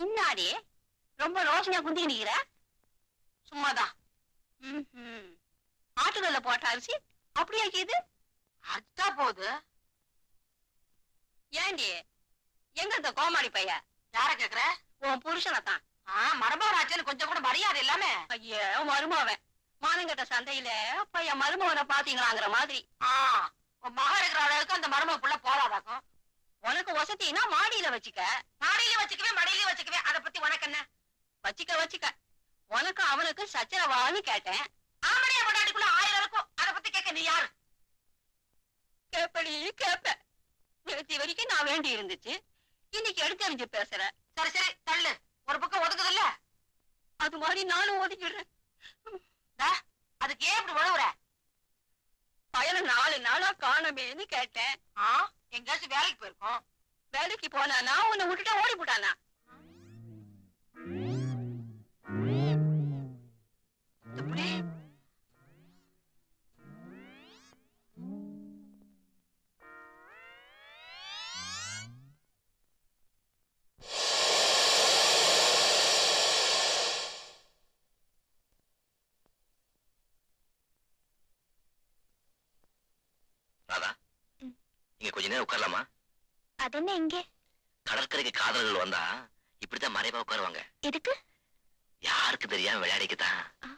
இன்னாடி ரொம்ப ரோஷனையா குந்தி நிக்கிற சும்மாதான் ம்ஹும். ஆட்டுக்கல்ல போட்ட அரிசி அப்படியே இது அத்தா போகுது ஏண்டி எங்க இந்த கோமாளி பைய யார கேக்குற உன் புருஷனை தான் ஆ மரபவராச்சேன்னு கொஞ்சம் கூட மரியாதை இல்லாம ஐயோ மருமவன் மானங்கட்ட சந்தையில பையன் மருமவனை பாத்தீங்களாங்கிற மாதிரி ஆ உன் மகன் இருக்கிற அளவுக்கு அந்த மருமக புள்ள போறாதாக்கும் உனக்கு வசதினா மாடியில வச்சுக்க மாடியிலயும் வச்சுக்கவே மடியிலயும் வச்சுக்கவே அத பத்தி உனக்கு என்ன வச்சுக்க வச்சுக்க உனக்கு அவனுக்கு சச்சரவான்னு கேட்டேன் ஆமடியா கொண்டாடிக்குள்ள ஆயிரம் இருக்கும் அத பத்தி கேட்க நீ யாரு கேப்படி கேப்ப நேற்று வரைக்கும் நான் வேண்டி இருந்துச்சு இன்னைக்கு எடுத்தறிஞ்சு பேசுற சரி சரி தள்ளு ஒரு பக்கம் ஒதுக்குது இல்ல அது மாதிரி நானும் ஒதுக்கிடுறேன் அதுக்கு ஏன் இப்படி உழவுற பயல நாலு நாளா காணமேன்னு கேட்டேன் ஆ எங்கேயாச்சும் வேலைக்கு போயிருக்கோம் வேலைக்கு போனானா உன்னை விட்டுட்டா ஓடி போட்டானா எப்படி ராதா இங்க கொஞ்ச நேரம் உட்காரலாமா அதென்ன இங்க கடற்கரைக்கு காதலர்கள் வந்தா இப்படித்தான் மறைவா உட்காருவாங்க எதுக்கு யாருக்கு தெரியாம விளையாடிக்கத்தான்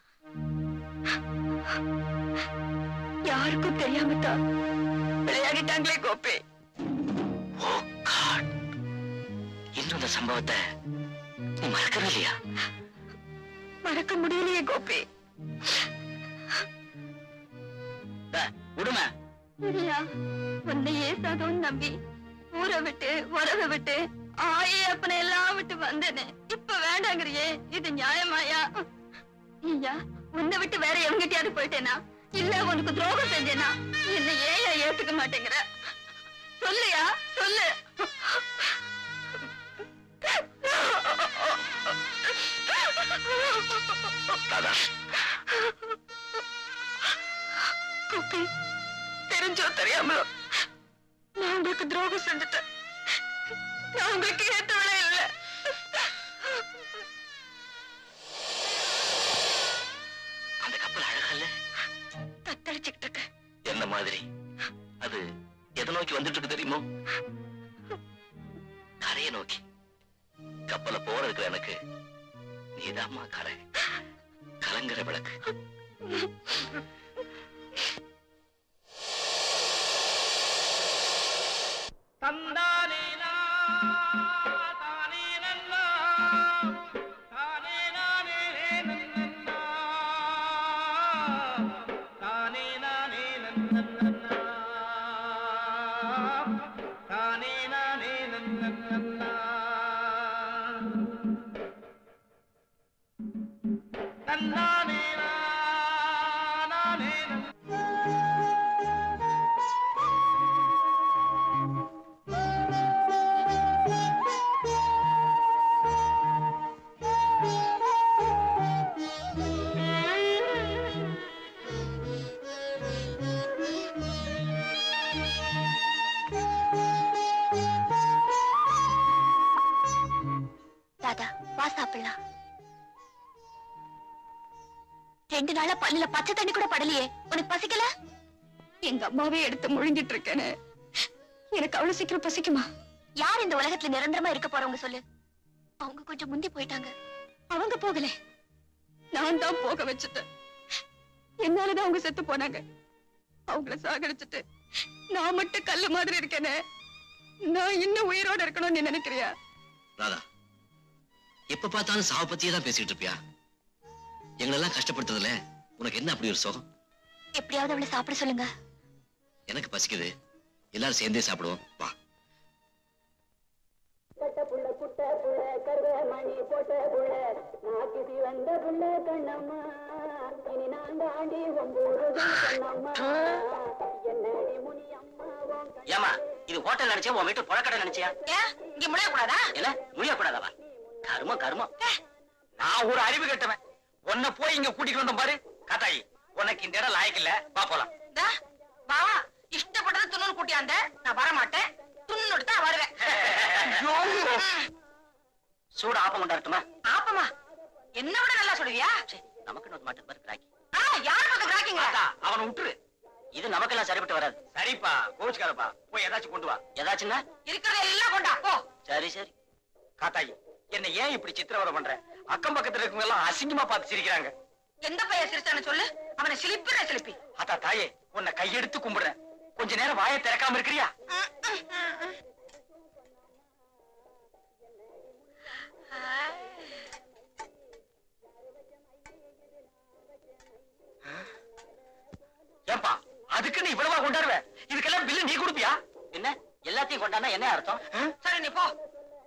யாருக்கும் தெரியாம தான் விளையாடிட்டாங்களே கோப்பே ஓ காட் இன்னும் இந்த சம்பவத்தை நீ மறக்கவே இல்லையா மறக்க முடியலையே கோபி விடுமா இல்லையா உன்னை ஏசாதோன்னு நம்பி ஊரை விட்டு உறவை விட்டு ஆயே அப்பனை எல்லாம் விட்டு வந்தேனே இப்ப வேண்டாங்கிறியே இது நியாயமாயா ஐயா உன்னை விட்டு வேற எவங்கிட்டயாவது போயிட்டேனா இல்ல உனக்கு துரோகம் செஞ்சேனா என்ன ஏயா ஏத்துக்க மாட்டேங்கிற சொல்லுயா சொல்லு ராதா கோபி தெரிஞ்சோ தெரியாமலோ நான் உங்களுக்கு துரோகம் செஞ்சுட்டேன் நான் உங்களுக்கு ஏத்தவளே இல்ல அந்த கப்பல் அழகல்ல தத்தளிச்சுக்கிட்டு இருக்க என்ன மாதிரி அது எதை நோக்கி வந்துட்டு இருக்கு தெரியுமோ கரையை நோக்கி கப்பல போற இருக்கிற எனக்கு நீதாம்மா கரை கலங்கர விளக்கு தந்தானேனா தானே நன்னா தானே நானே நன்னா தானே நானே நன்னா தானே நானே நன்னா தந்தானே நானே தாதா வா சாப்பிடலாம் ரெண்டு நாளா பல்லுல பச்சை தண்ணி கூட படலையே உனக்கு பசிக்கல எங்க அம்மாவே எடுத்து முழுங்கிட்டு இருக்கேனே எனக்கு அவ்வளவு சீக்கிரம் பசிக்குமா யார் இந்த உலகத்துல நிரந்தரமா இருக்க போறவங்க சொல்லு அவங்க கொஞ்சம் முந்தி போயிட்டாங்க அவங்க போகல நான் தான் போக வச்சுட்டேன் என்னாலதான் அவங்க செத்து போனாங்க அவங்கள சாகடிச்சிட்டு நான் மட்டும் கல்லு மாதிரி இருக்கேனே நான் இன்னும் உயிரோட இருக்கணும்னு நீ நினைக்கிறியா ராதா எப்ப பார்த்தாலும் சாவ பத்தியே தான் பேசிட்டு இருப்பியா எங்களெல்லாம் கஷ்டப்படுத்துறதுல உனக்கு என்ன அப்படி ஒரு சுகம் எப்படியாவது அவளை சாப்பிட சொல்லுங்க எனக்கு பசிக்குது எல்லாரும் சேர்ந்தே சாப்பிடுவோம் வா புள்ள குட்ட புள்ள கருவமணி போட்ட புள்ள நாக்கு சிவந்த புள்ள கண்ணம்மா இனி நான் தாண்டி ஒம்பூருதான் கண்ணம்மா என்னடி முனியம்மா உன் கண்ணு ஏமா இது ஹோட்டல் நினைச்சா உன் வீட்டு புழக்கடை நினைச்சியா ஏன் இங்க முடிய கூடாதா இல்ல முடியக்கூடாதவா கருமம் கருமம் நான் ஒரு அறிவு கட்டவன் உன்னை போய் இங்க கூட்டிட்டு வந்தோம் பாரு காத்தாயி உனக்கு இந்த இடம் லாயக்கு இல்ல வா போலாம் தா, வா இஷ்டப்பட்டது துணுன்னு கூட்டியாந்த நான் வர மாட்டேன் துண்ணு தான் வருவேன் சூடு ஆப்பம் கொண்டாடட்டுமா ஆப்பமா என்ன விட நல்லா சொல்லுவியா நமக்கு இன்னொரு மாட்டு பாரு கிராக்கி ஆ, யார் பக்கம் கிராக்கிங்க அவனை விட்டுரு இது நமக்கெல்லாம் சரிப்பட்டு வராது சரிப்பா கோச்சுக்காரப்பா போய் ஏதாச்சும் கொண்டு வா ஏதாச்சுன்னா இருக்கிறத எல்லாம் கொண்டா போ சரி சரி காத்தாயி என்ன ஏன் இப்படி சித்திரவதை பண்ற அக்கம் பக்கத்துல இருக்கவங்க எல்லாம் அசிங்கமா பார்த்து சிரிக்கிறாங்க எந்த பையன் சிரிச்சான்னு சொல்லு அவனை சிலிப்புற சிலிப்பி அத்தா தாயே உன்னை கையெடுத்து கும்பிடுறேன் கொஞ்ச நேரம் வாயை திறக்காம இருக்கிறியா ஏப்பா அதுக்கு நீ இவ்வளவா கொண்டாடுவ இதுக்கெல்லாம் பில்லு நீ கொடுப்பியா என்ன எல்லாத்தையும் கொண்டாடா என்ன அர்த்தம் சரி நீ போ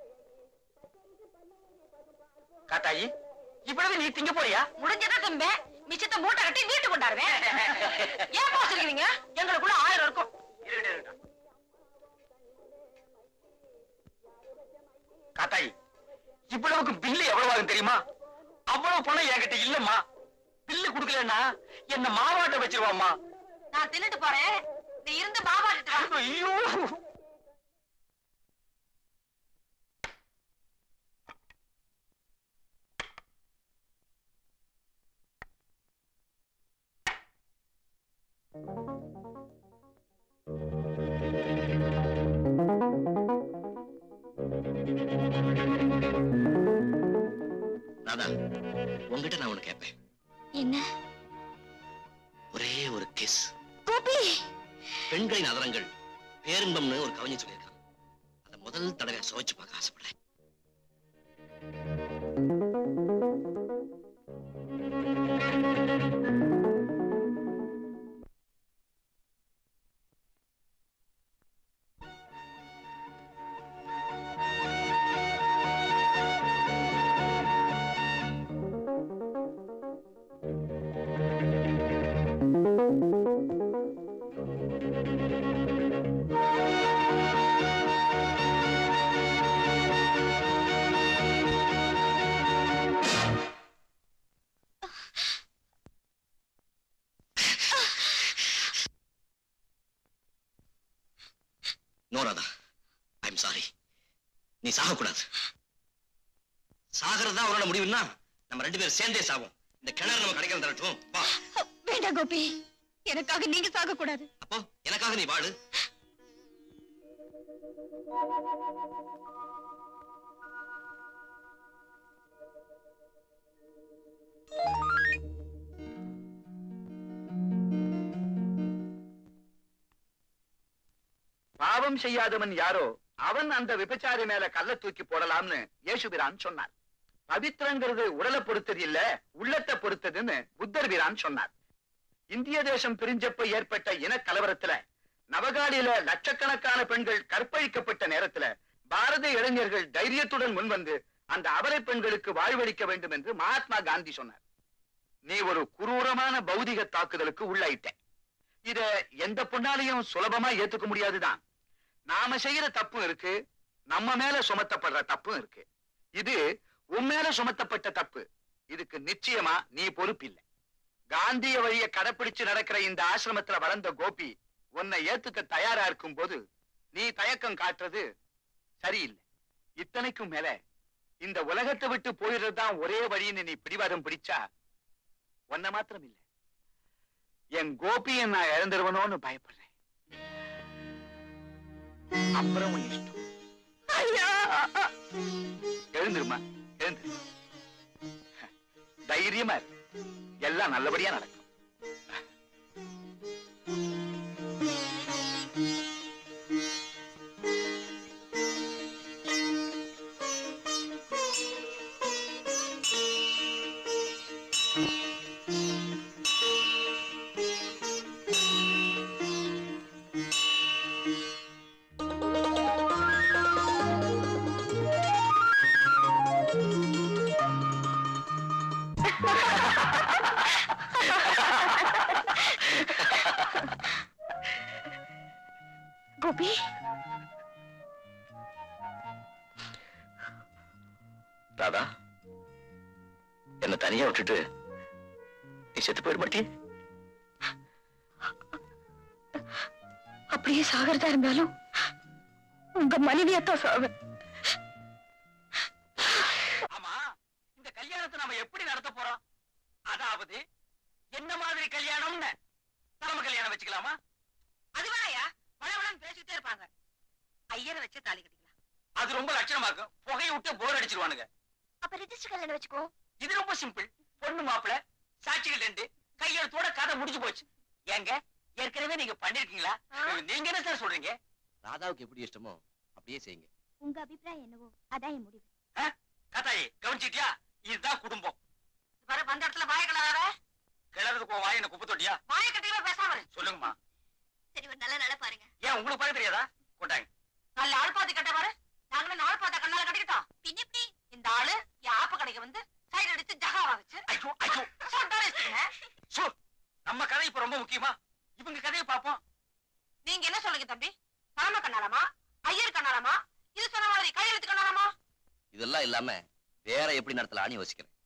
காத்தாயி இவ்வளவு நீ திங்க போறியா முடிஞ்சதை திம்ப மிச்சத்தை மூட்டை கட்டி வீட்டு கொண்டாடுவேன் ஏன் போ சொல்லுவீங்க எங்களுக்குள்ள ஆயிரம் இருக்கும் இருக்கட்டும், இருக்கட்டும். காத்தாயி இவ்வளவுக்கு பில்லு எவ்வளவு ஆகும் தெரியுமா அவ்வளவு பணம் என்கிட்ட இல்லம்மா பில்லு குடுக்கலன்னா என்ன மாவாட்ட வச்சிருவாம்மா நான் தின்னுட்டு போறேன் நீ இருந்து மாவாட்டிட்டு வா ஐயோ ராதா உங்ககிட்ட நான் ஒண்ணு கேட்பேன் என்ன ஒரே ஒரு கிஸ் கோபி பெண்களின் அதரங்கள் பேரின்பம்னு ஒரு கவிஞர் சொல்லியிருக்கான் அதை முதல் தடவை சுவைச்சு பார்க்க ஆசைப்படுறேன் நோ ராதா ஐம் சாரி நீ சாகக்கூடாது சாகிறது தான் உன்னோட முடிவுன்னா நம்ம ரெண்டு பேரும் சேர்ந்தே சாவோம் இந்த கிணறு நம்ம கிடைக்கிற தரட்டும் வா வேண்டாம் கோபி எனக்காக நீங்க சாக கூடாது அப்போ எனக்காக நீ வாழு பாவம் செய்யாதவன் யாரோ அவன் அந்த விபச்சாரி மேல கல்ல தூக்கி போடலாம்னு ஏசுபிரான் சொன்னார் பவித்திரங்கிறது உடலை பொறுத்தது இல்ல உள்ளத்தை பொறுத்ததுன்னு புத்தர் பிரான் சொன்னார் இந்திய தேசம் பிரிஞ்சப்ப ஏற்பட்ட இன கலவரத்துல நவகாலியில லட்சக்கணக்கான பெண்கள் கற்பழிக்கப்பட்ட நேரத்துல பாரத இளைஞர்கள் தைரியத்துடன் முன்வந்து அந்த அபலை பெண்களுக்கு வாழ்வளிக்க வேண்டும் என்று மகாத்மா காந்தி சொன்னார் நீ ஒரு குரூரமான பௌதிக தாக்குதலுக்கு உள்ளாயிட்ட இத எந்த பொண்ணாலையும் சுலபமா ஏத்துக்க முடியாதுதான் நாம செய்யற தப்பும் இருக்கு நம்ம மேல சுமத்தப்படுற தப்பும் இருக்கு இது உன் மேல சுமத்தப்பட்ட தப்பு இதுக்கு நிச்சயமா நீ பொறுப்பில்லை காந்திய வழிய கடைப்பிடிச்சு நடக்கிற இந்த ஆசிரமத்துல வளர்ந்த கோபி உன்னை ஏத்துக்க தயாரா இருக்கும் போது நீ தயக்கம் காட்டுறது சரியில்லை இத்தனைக்கும் மேல இந்த உலகத்தை விட்டு போயிடுறதுதான் ஒரே வழின்னு நீ பிடிவாதம் பிடிச்சா உன்னை மாத்திரம் இல்ல என் கோபியை நான் இழந்துருவனோன்னு பயப்படுறேன் அப்புறம் உன் இஷ்டம் எழுந்துருமா எழுந்துரு தைரியமா இரு எல்லாம் நல்லபடியா நடக்கும் கோபி ராதா என்ன தனியா விட்டுட்டு நீ செத்து போயிட மாட்டியே அப்படியே சாகிறதா இருந்தாலும் உங்க மனைவியத்தான் சாவேன் கழுத வச்சு தாலி கட்டிக்கலாம் அது ரொம்ப லட்சணமா இருக்கும் புகையை விட்டு போர் அடிச்சிருவானுங்க அப்ப ரெஜிஸ்டர் கல்யாணம் வச்சுக்கோ இது ரொம்ப சிம்பிள் பொண்ணு மாப்பிள சாட்சிகள் ரெண்டு கையெழுத்தோட கதை முடிஞ்சு போச்சு ஏங்க ஏற்கனவே நீங்க பண்ணிருக்கீங்களா நீங்க என்ன சார் சொல்றீங்க ராதாவுக்கு எப்படி இஷ்டமோ அப்படியே செய்யுங்க உங்க அபிப்பிராயம் என்னவோ அதான் என் முடிவு கதாயி கவனிச்சிட்டியா இதுதான் குடும்பம் வர வந்த இடத்துல வாய கலராத கிளறதுக்கு உன் வாய் என்ன குப்பை தொட்டியா வாய கட்டில பேசாம இரு. சொல்லுங்கம்மா சரி ஒரு நல்ல நாள பாருங்க ஏன் உங்களுக்கு பார்க்க தெரியாதா கொண்டாங்க நல்ல ஆள் பார்த்து கட்ட பாரு நாங்களும் நாள் பார்த்த கண்ணால கட்டிக்கிட்டோம் பின்ன எப்படி இந்த ஆளு என் ஆப்பு கடைக்கு வந்து சைடு அடிச்சு ஜகாவா வச்சு ஐயோ ஐயோ சொட்டார வச்சுக்கங்க சோ நம்ம கதை இப்ப ரொம்ப முக்கியமா இவங்க கதையை பார்ப்போம் நீங்க என்ன சொல்லுங்க தம்பி பரம கண்ணாலமா ஐயர் கண்ணாலமா இது சொன்ன மாதிரி கையெழுத்து கண்ணாலமா இதெல்லாம் இல்லாம வேற எப்படி நடத்தலாம்னு யோசிக்கிறேன்